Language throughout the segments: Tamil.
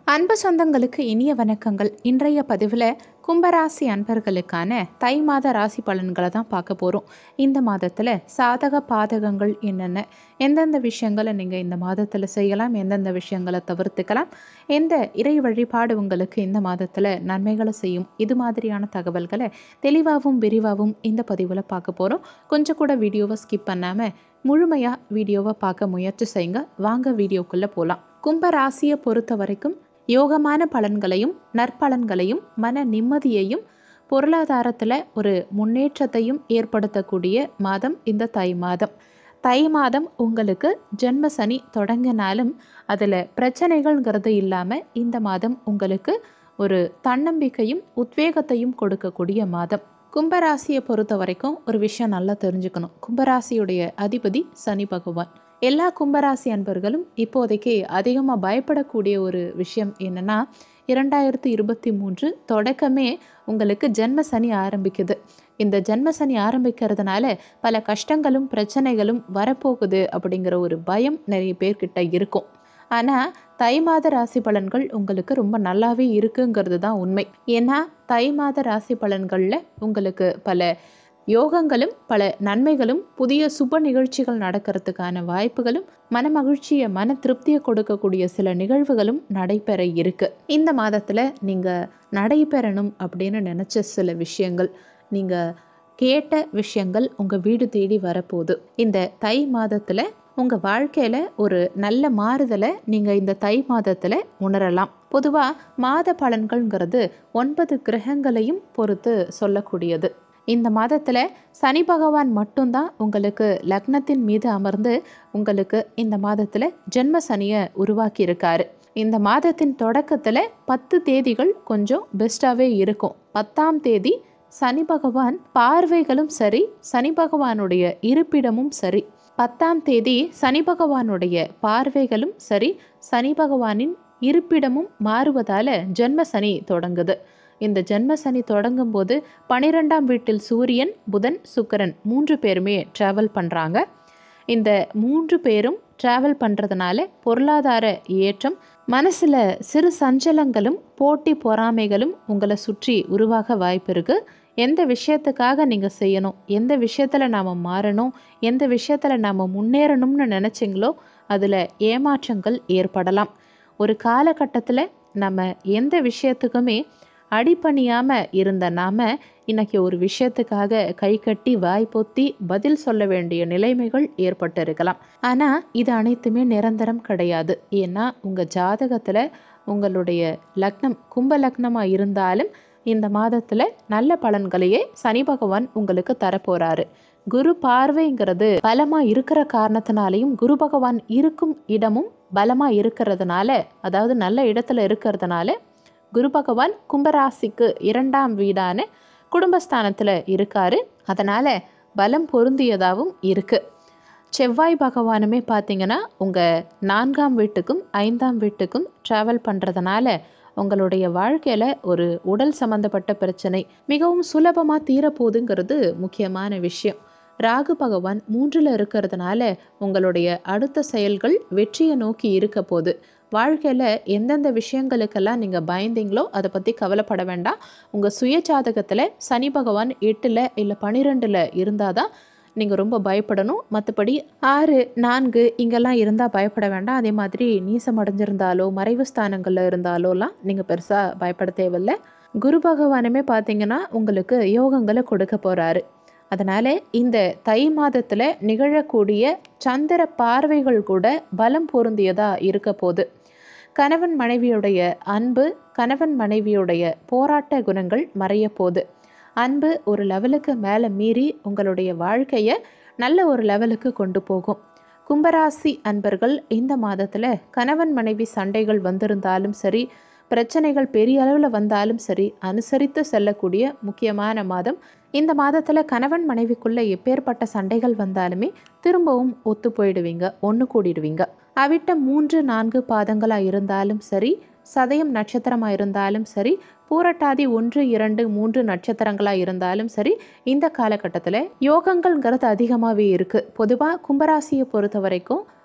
அன்பு சொந்தங்களுக்கு இனிய வணக்கங்கள் இன்றைய பதிவில் கும்பராசி அன்பர்களுக்கான தை மாத ராசி பலன்களை தான் பார்க்க போகிறோம் இந்த மாதத்தில் சாதக பாதகங்கள் என்னென்ன எந்தெந்த விஷயங்களை நீங்கள் இந்த மாதத்தில் செய்யலாம் எந்தெந்த விஷயங்களை தவிர்த்துக்கலாம் எந்த இறை வழிபாடு உங்களுக்கு இந்த மாதத்தில் நன்மைகளை செய்யும் இது மாதிரியான தகவல்களை தெளிவாகவும் விரிவாகவும் இந்த பதிவில் பார்க்க போகிறோம் கொஞ்சம் கூட வீடியோவை ஸ்கிப் பண்ணாமல் முழுமையாக வீடியோவை பார்க்க முயற்சி செய்யுங்க வாங்க வீடியோக்குள்ளே போகலாம் கும்ப ராசியை பொறுத்த வரைக்கும் யோகமான பலன்களையும் நற்பலன்களையும் மன நிம்மதியையும் பொருளாதாரத்தில் ஒரு முன்னேற்றத்தையும் ஏற்படுத்தக்கூடிய மாதம் இந்த தை மாதம் தை மாதம் உங்களுக்கு ஜென்ம சனி தொடங்கினாலும் அதில் பிரச்சனைகள்ங்கிறது இல்லாமல் இந்த மாதம் உங்களுக்கு ஒரு தன்னம்பிக்கையும் உத்வேகத்தையும் கொடுக்கக்கூடிய மாதம் கும்பராசியை பொறுத்த வரைக்கும் ஒரு விஷயம் நல்லா தெரிஞ்சுக்கணும் கும்பராசியுடைய அதிபதி சனி பகவான் எல்லா கும்பராசி அன்பர்களும் இப்போதைக்கு அதிகமாக பயப்படக்கூடிய ஒரு விஷயம் என்னென்னா இரண்டாயிரத்தி இருபத்தி மூன்று தொடக்கமே உங்களுக்கு ஜென்ம சனி ஆரம்பிக்குது இந்த ஜென்ம சனி ஆரம்பிக்கிறதுனால பல கஷ்டங்களும் பிரச்சனைகளும் வரப்போகுது அப்படிங்கிற ஒரு பயம் நிறைய பேர்கிட்ட இருக்கும் ஆனால் தை மாத ராசி பலன்கள் உங்களுக்கு ரொம்ப நல்லாவே இருக்குங்கிறது தான் உண்மை ஏன்னா தை மாத ராசி பலன்களில் உங்களுக்கு பல யோகங்களும் பல நன்மைகளும் புதிய சுப நிகழ்ச்சிகள் நடக்கிறதுக்கான வாய்ப்புகளும் மனமகிழ்ச்சியை மன திருப்தியை கொடுக்கக்கூடிய சில நிகழ்வுகளும் நடைபெற இருக்கு இந்த மாதத்தில் நீங்கள் நடைபெறணும் அப்படின்னு நினச்ச சில விஷயங்கள் நீங்கள் கேட்ட விஷயங்கள் உங்கள் வீடு தேடி வரப்போகுது இந்த தை மாதத்தில் உங்கள் வாழ்க்கையில் ஒரு நல்ல மாறுதலை நீங்கள் இந்த தை மாதத்தில் உணரலாம் பொதுவாக மாத பலன்கள்ங்கிறது ஒன்பது கிரகங்களையும் பொறுத்து சொல்லக்கூடியது இந்த மாதத்தில் சனி பகவான் மட்டும்தான் உங்களுக்கு லக்னத்தின் மீது அமர்ந்து உங்களுக்கு இந்த மாதத்தில் ஜென்ம சனியை உருவாக்கி இருக்காரு இந்த மாதத்தின் தொடக்கத்தில் பத்து தேதிகள் கொஞ்சம் பெஸ்ட்டாகவே இருக்கும் பத்தாம் தேதி சனி பகவான் பார்வைகளும் சரி சனி பகவானுடைய இருப்பிடமும் சரி பத்தாம் தேதி சனி பகவானுடைய பார்வைகளும் சரி சனி பகவானின் இருப்பிடமும் மாறுவதால் ஜென்ம சனி தொடங்குது இந்த ஜென்ம சனி தொடங்கும் போது பனிரெண்டாம் வீட்டில் சூரியன் புதன் சுக்கரன் மூன்று பேருமே ட்ராவல் பண்ணுறாங்க இந்த மூன்று பேரும் ட்ராவல் பண்ணுறதுனால பொருளாதார ஏற்றம் மனசில் சிறு சஞ்சலங்களும் போட்டி பொறாமைகளும் உங்களை சுற்றி உருவாக வாய்ப்பு இருக்குது எந்த விஷயத்துக்காக நீங்கள் செய்யணும் எந்த விஷயத்தில் நாம் மாறணும் எந்த விஷயத்தில் நாம் முன்னேறணும்னு நினச்சிங்களோ அதில் ஏமாற்றங்கள் ஏற்படலாம் ஒரு காலகட்டத்தில் நம்ம எந்த விஷயத்துக்குமே அடிப்பணியாமல் இருந்த நாம் இன்னைக்கு ஒரு விஷயத்துக்காக கை கட்டி வாய் பொத்தி பதில் சொல்ல வேண்டிய நிலைமைகள் ஏற்பட்டு இருக்கலாம் ஆனால் இது அனைத்துமே நிரந்தரம் கிடையாது ஏன்னா உங்கள் ஜாதகத்தில் உங்களுடைய லக்னம் கும்ப லக்னமாக இருந்தாலும் இந்த மாதத்தில் நல்ல பலன்களையே சனி பகவான் உங்களுக்கு தரப்போகிறாரு குரு பார்வைங்கிறது பலமாக இருக்கிற காரணத்தினாலையும் குரு பகவான் இருக்கும் இடமும் பலமாக இருக்கிறதுனால அதாவது நல்ல இடத்துல இருக்கிறதுனால குரு பகவான் கும்பராசிக்கு இரண்டாம் வீடான குடும்பஸ்தானத்தில் இருக்காரு அதனால் பலம் பொருந்தியதாகவும் இருக்குது செவ்வாய் பகவானுமே பார்த்தீங்கன்னா உங்கள் நான்காம் வீட்டுக்கும் ஐந்தாம் வீட்டுக்கும் ட்ராவல் பண்ணுறதுனால உங்களுடைய வாழ்க்கையில் ஒரு உடல் சம்மந்தப்பட்ட பிரச்சனை மிகவும் சுலபமாக தீரப்போகுதுங்கிறது முக்கியமான விஷயம் ராகு பகவான் மூன்றில் இருக்கிறதுனால உங்களுடைய அடுத்த செயல்கள் வெற்றியை நோக்கி இருக்க போகுது வாழ்க்கையில் எந்தெந்த விஷயங்களுக்கெல்லாம் நீங்கள் பயந்தீங்களோ அதை பற்றி கவலைப்பட வேண்டாம் உங்கள் சுய ஜாதகத்தில் சனி பகவான் எட்டில் இல்லை பன்னிரெண்டில் இருந்தால் தான் நீங்கள் ரொம்ப பயப்படணும் மற்றபடி ஆறு நான்கு இங்கெல்லாம் இருந்தால் பயப்பட வேண்டாம் அதே மாதிரி நீசம் அடைஞ்சிருந்தாலோ மறைவு ஸ்தானங்களில் இருந்தாலோலாம் நீங்கள் பெருசாக பயப்பட தேவையில்லை குரு பகவானுமே பார்த்தீங்கன்னா உங்களுக்கு யோகங்களை கொடுக்க போகிறாரு அதனால் இந்த தை மாதத்தில் நிகழக்கூடிய சந்திர பார்வைகள் கூட பலம் பொருந்தியதாக இருக்க போகுது கணவன் மனைவியுடைய அன்பு கணவன் மனைவியுடைய போராட்ட குணங்கள் மறைய போகுது அன்பு ஒரு லெவலுக்கு மேலே மீறி உங்களுடைய வாழ்க்கையை நல்ல ஒரு லெவலுக்கு கொண்டு போகும் கும்பராசி அன்பர்கள் இந்த மாதத்தில் கணவன் மனைவி சண்டைகள் வந்திருந்தாலும் சரி பிரச்சனைகள் பெரிய அளவில் வந்தாலும் சரி அனுசரித்து செல்லக்கூடிய முக்கியமான மாதம் இந்த மாதத்தில் கணவன் மனைவிக்குள்ளே எப்பேற்பட்ட சண்டைகள் வந்தாலுமே திரும்பவும் ஒத்து போயிடுவீங்க ஒன்று கூடிடுவீங்க அவிட்ட மூன்று நான்கு பாதங்களாக இருந்தாலும் சரி சதயம் நட்சத்திரமாக இருந்தாலும் சரி பூரட்டாதி ஒன்று இரண்டு மூன்று நட்சத்திரங்களாக இருந்தாலும் சரி இந்த காலகட்டத்தில் யோகங்கள்ங்கிறது அதிகமாகவே இருக்குது பொதுவாக கும்பராசியை பொறுத்த வரைக்கும்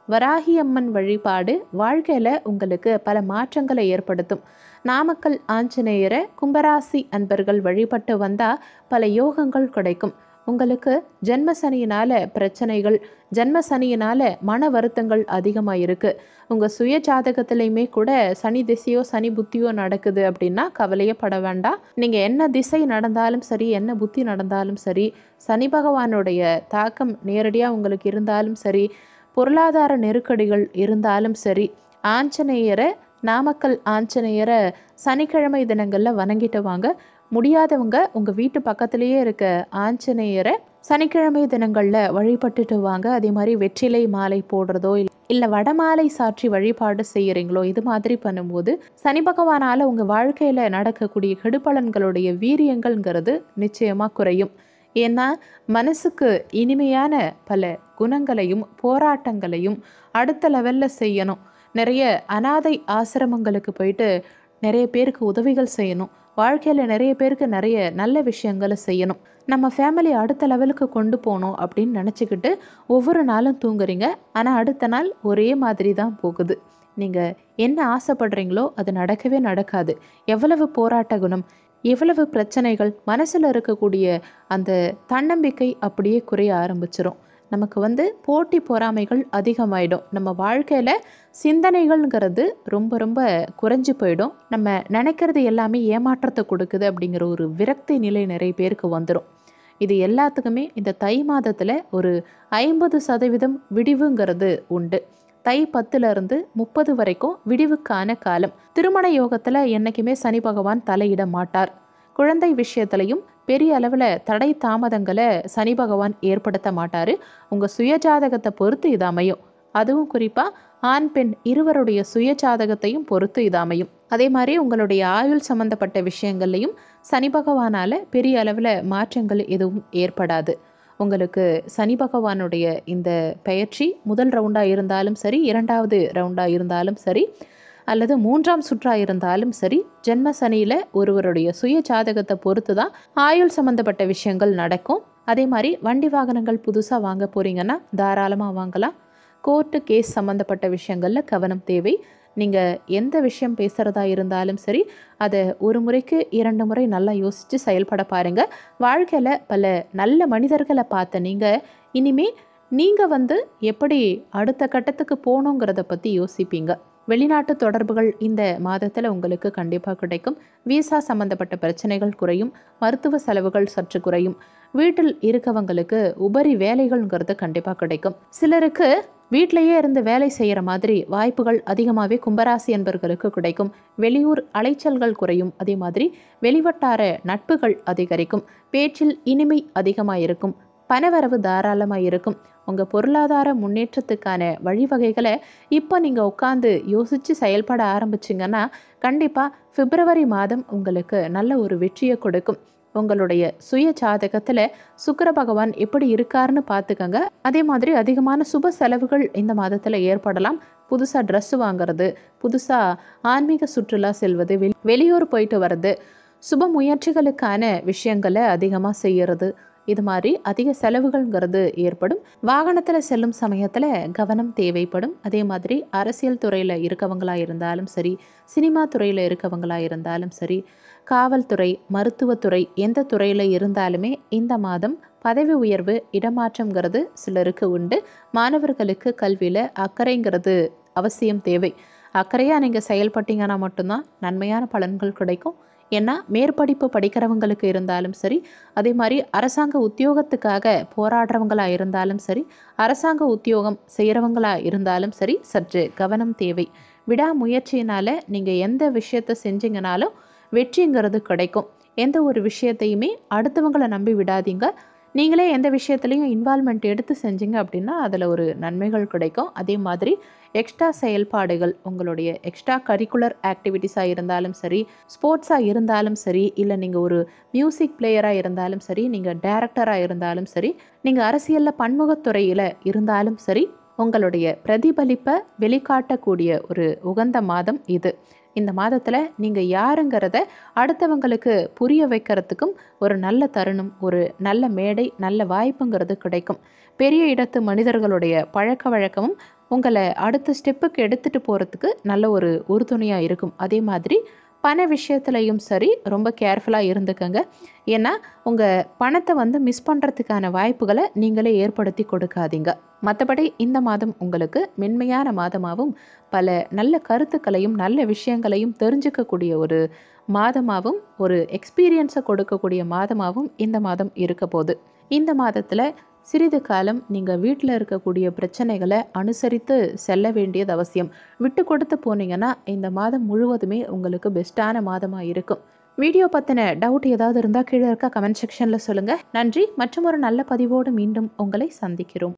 வராகி அம்மன் வழிபாடு வாழ்க்கையில் உங்களுக்கு பல மாற்றங்களை ஏற்படுத்தும் நாமக்கல் ஆஞ்சநேயரை கும்பராசி அன்பர்கள் வழிபட்டு வந்தால் பல யோகங்கள் கிடைக்கும் உங்களுக்கு ஜென்ம சனியினால் பிரச்சனைகள் ஜென்ம சனியினால் மன வருத்தங்கள் அதிகமாக இருக்குது உங்கள் சுய ஜாதகத்துலேயுமே கூட சனி திசையோ சனி புத்தியோ நடக்குது அப்படின்னா கவலையே பட வேண்டாம் நீங்கள் என்ன திசை நடந்தாலும் சரி என்ன புத்தி நடந்தாலும் சரி சனி பகவானுடைய தாக்கம் நேரடியாக உங்களுக்கு இருந்தாலும் சரி பொருளாதார நெருக்கடிகள் இருந்தாலும் சரி ஆஞ்சநேயரை நாமக்கல் ஆஞ்சநேயரை சனிக்கிழமை தினங்களில் வணங்கிட்டு வாங்க முடியாதவங்க உங்கள் வீட்டு பக்கத்துலேயே இருக்க ஆஞ்சநேயரை சனிக்கிழமை தினங்களில் வழிபட்டுட்டு வாங்க அதே மாதிரி வெற்றிலை மாலை போடுறதோ இல்லை வடமாலை சாற்றி வழிபாடு செய்கிறீங்களோ இது மாதிரி பண்ணும்போது சனி பகவானால் உங்கள் வாழ்க்கையில் நடக்கக்கூடிய கெடுபலன்களுடைய வீரியங்கள்ங்கிறது நிச்சயமாக குறையும் ஏன்னா மனசுக்கு இனிமையான பல குணங்களையும் போராட்டங்களையும் அடுத்த லெவலில் செய்யணும் நிறைய அனாதை ஆசிரமங்களுக்கு போயிட்டு நிறைய பேருக்கு உதவிகள் செய்யணும் வாழ்க்கையில் நிறைய பேருக்கு நிறைய நல்ல விஷயங்களை செய்யணும் நம்ம ஃபேமிலி அடுத்த லெவலுக்கு கொண்டு போகணும் அப்படின்னு நினச்சிக்கிட்டு ஒவ்வொரு நாளும் தூங்குறீங்க ஆனால் அடுத்த நாள் ஒரே மாதிரி தான் போகுது நீங்கள் என்ன ஆசைப்படுறீங்களோ அது நடக்கவே நடக்காது எவ்வளவு போராட்ட குணம் எவ்வளவு பிரச்சனைகள் மனசில் இருக்கக்கூடிய அந்த தன்னம்பிக்கை அப்படியே குறைய ஆரம்பிச்சிரும் நமக்கு வந்து போட்டி பொறாமைகள் அதிகமாயிடும் நம்ம வாழ்க்கையில் சிந்தனைகள்ங்கிறது ரொம்ப ரொம்ப குறைஞ்சி போயிடும் நம்ம நினைக்கிறது எல்லாமே ஏமாற்றத்தை கொடுக்குது அப்படிங்கிற ஒரு விரக்தி நிலை நிறைய பேருக்கு வந்துடும் இது எல்லாத்துக்குமே இந்த தை மாதத்தில் ஒரு ஐம்பது சதவீதம் விடிவுங்கிறது உண்டு தை பத்துலேருந்து முப்பது வரைக்கும் விடிவுக்கான காலம் திருமண யோகத்தில் என்றைக்குமே சனி பகவான் தலையிட மாட்டார் குழந்தை விஷயத்துலையும் பெரிய அளவில் தடை தாமதங்களை சனி பகவான் ஏற்படுத்த மாட்டார் உங்கள் சுயஜாதகத்தை பொறுத்து இது அமையும் அதுவும் குறிப்பாக ஆண் பெண் இருவருடைய சுயஜாதகத்தையும் பொறுத்து இது அமையும் அதே மாதிரி உங்களுடைய ஆயுள் சம்மந்தப்பட்ட விஷயங்கள்லையும் சனி பகவானால் பெரிய அளவில் மாற்றங்கள் எதுவும் ஏற்படாது உங்களுக்கு சனி பகவானுடைய இந்த பயிற்சி முதல் ரவுண்டாக இருந்தாலும் சரி இரண்டாவது ரவுண்டாக இருந்தாலும் சரி அல்லது மூன்றாம் சுற்றாக இருந்தாலும் சரி ஜென்ம சனியில் ஒருவருடைய சுய ஜாதகத்தை பொறுத்து தான் ஆயுள் சம்மந்தப்பட்ட விஷயங்கள் நடக்கும் அதே மாதிரி வண்டி வாகனங்கள் புதுசாக வாங்க போகிறீங்கன்னா தாராளமாக வாங்கலாம் கோர்ட்டு கேஸ் சம்மந்தப்பட்ட விஷயங்களில் கவனம் தேவை நீங்கள் எந்த விஷயம் பேசுகிறதா இருந்தாலும் சரி அதை ஒரு முறைக்கு இரண்டு முறை நல்லா யோசித்து செயல்பட பாருங்கள் வாழ்க்கையில் பல நல்ல மனிதர்களை பார்த்த நீங்கள் இனிமே நீங்கள் வந்து எப்படி அடுத்த கட்டத்துக்கு போகணுங்கிறத பற்றி யோசிப்பீங்க வெளிநாட்டு தொடர்புகள் இந்த மாதத்தில் உங்களுக்கு கண்டிப்பாக கிடைக்கும் விசா சம்மந்தப்பட்ட பிரச்சனைகள் குறையும் மருத்துவ செலவுகள் சற்று குறையும் வீட்டில் இருக்கவங்களுக்கு உபரி வேலைகள்ங்கிறது கண்டிப்பாக கிடைக்கும் சிலருக்கு வீட்டிலையே இருந்து வேலை செய்கிற மாதிரி வாய்ப்புகள் அதிகமாகவே கும்பராசி என்பர்களுக்கு கிடைக்கும் வெளியூர் அலைச்சல்கள் குறையும் அதே மாதிரி வெளிவட்டார நட்புகள் அதிகரிக்கும் பேச்சில் இனிமை அதிகமாக இருக்கும் பணவரவு தாராளமாக இருக்கும் உங்கள் பொருளாதார முன்னேற்றத்துக்கான வழிவகைகளை இப்போ நீங்கள் உட்காந்து யோசித்து செயல்பட ஆரம்பிச்சிங்கன்னா கண்டிப்பாக பிப்ரவரி மாதம் உங்களுக்கு நல்ல ஒரு வெற்றியை கொடுக்கும் உங்களுடைய சுய ஜாதகத்தில் சுக்கர பகவான் எப்படி இருக்காருன்னு பார்த்துக்கங்க அதே மாதிரி அதிகமான சுப செலவுகள் இந்த மாதத்தில் ஏற்படலாம் புதுசாக ட்ரெஸ் வாங்குறது புதுசாக ஆன்மீக சுற்றுலா செல்வது வெளி வெளியூர் போயிட்டு வர்றது சுப முயற்சிகளுக்கான விஷயங்களை அதிகமாக செய்கிறது இது மாதிரி அதிக செலவுகள்ங்கிறது ஏற்படும் வாகனத்தில் செல்லும் சமயத்தில் கவனம் தேவைப்படும் அதே மாதிரி அரசியல் துறையில் இருக்கவங்களா இருந்தாலும் சரி சினிமா துறையில் இருக்கவங்களா இருந்தாலும் சரி காவல்துறை மருத்துவத்துறை எந்த துறையில் இருந்தாலுமே இந்த மாதம் பதவி உயர்வு இடமாற்றங்கிறது சிலருக்கு உண்டு மாணவர்களுக்கு கல்வியில் அக்கறைங்கிறது அவசியம் தேவை அக்கறையாக நீங்கள் செயல்பட்டீங்கன்னா மட்டும்தான் நன்மையான பலன்கள் கிடைக்கும் ஏன்னா மேற்படிப்பு படிக்கிறவங்களுக்கு இருந்தாலும் சரி அதே மாதிரி அரசாங்க உத்தியோகத்துக்காக போராடுறவங்களா இருந்தாலும் சரி அரசாங்க உத்தியோகம் செய்கிறவங்களா இருந்தாலும் சரி சற்று கவனம் தேவை விடாமுயற்சியினால் நீங்கள் எந்த விஷயத்தை செஞ்சீங்கனாலும் வெற்றிங்கிறது கிடைக்கும் எந்த ஒரு விஷயத்தையுமே அடுத்தவங்களை நம்பி விடாதீங்க நீங்களே எந்த விஷயத்துலையும் இன்வால்மெண்ட் எடுத்து செஞ்சீங்க அப்படின்னா அதில் ஒரு நன்மைகள் கிடைக்கும் அதே மாதிரி எக்ஸ்ட்ரா செயல்பாடுகள் உங்களுடைய எக்ஸ்ட்ரா கரிக்குலர் ஆக்டிவிட்டீஸாக இருந்தாலும் சரி ஸ்போர்ட்ஸாக இருந்தாலும் சரி இல்லை நீங்கள் ஒரு மியூசிக் பிளேயராக இருந்தாலும் சரி நீங்கள் டேரக்டராக இருந்தாலும் சரி நீங்கள் அரசியலில் பன்முகத்துறையில் இருந்தாலும் சரி உங்களுடைய பிரதிபலிப்பை வெளிக்காட்டக்கூடிய ஒரு உகந்த மாதம் இது இந்த மாதத்தில் நீங்கள் யாருங்கிறத அடுத்தவங்களுக்கு புரிய வைக்கிறதுக்கும் ஒரு நல்ல தருணம் ஒரு நல்ல மேடை நல்ல வாய்ப்புங்கிறது கிடைக்கும் பெரிய இடத்து மனிதர்களுடைய பழக்க வழக்கமும் உங்களை அடுத்த ஸ்டெப்புக்கு எடுத்துகிட்டு போகிறதுக்கு நல்ல ஒரு உறுதுணையாக இருக்கும் அதே மாதிரி பண விஷயத்துலையும் சரி ரொம்ப கேர்ஃபுல்லாக இருந்துக்கங்க ஏன்னா உங்கள் பணத்தை வந்து மிஸ் பண்ணுறதுக்கான வாய்ப்புகளை நீங்களே ஏற்படுத்தி கொடுக்காதீங்க மற்றபடி இந்த மாதம் உங்களுக்கு மென்மையான மாதமாகவும் பல நல்ல கருத்துக்களையும் நல்ல விஷயங்களையும் தெரிஞ்சுக்கக்கூடிய ஒரு மாதமாகவும் ஒரு எக்ஸ்பீரியன்ஸை கொடுக்கக்கூடிய மாதமாகவும் இந்த மாதம் இருக்க போகுது இந்த மாதத்தில் சிறிது காலம் நீங்கள் வீட்டில் இருக்கக்கூடிய பிரச்சனைகளை அனுசரித்து செல்ல வேண்டியது அவசியம் விட்டு கொடுத்து போனீங்கன்னா இந்த மாதம் முழுவதுமே உங்களுக்கு பெஸ்ட்டான மாதமாக இருக்கும் வீடியோ பற்றின டவுட் ஏதாவது இருந்தால் கீழே இருக்க கமெண்ட் செக்ஷனில் சொல்லுங்கள் நன்றி மற்றும் ஒரு நல்ல பதிவோடு மீண்டும் உங்களை சந்திக்கிறோம்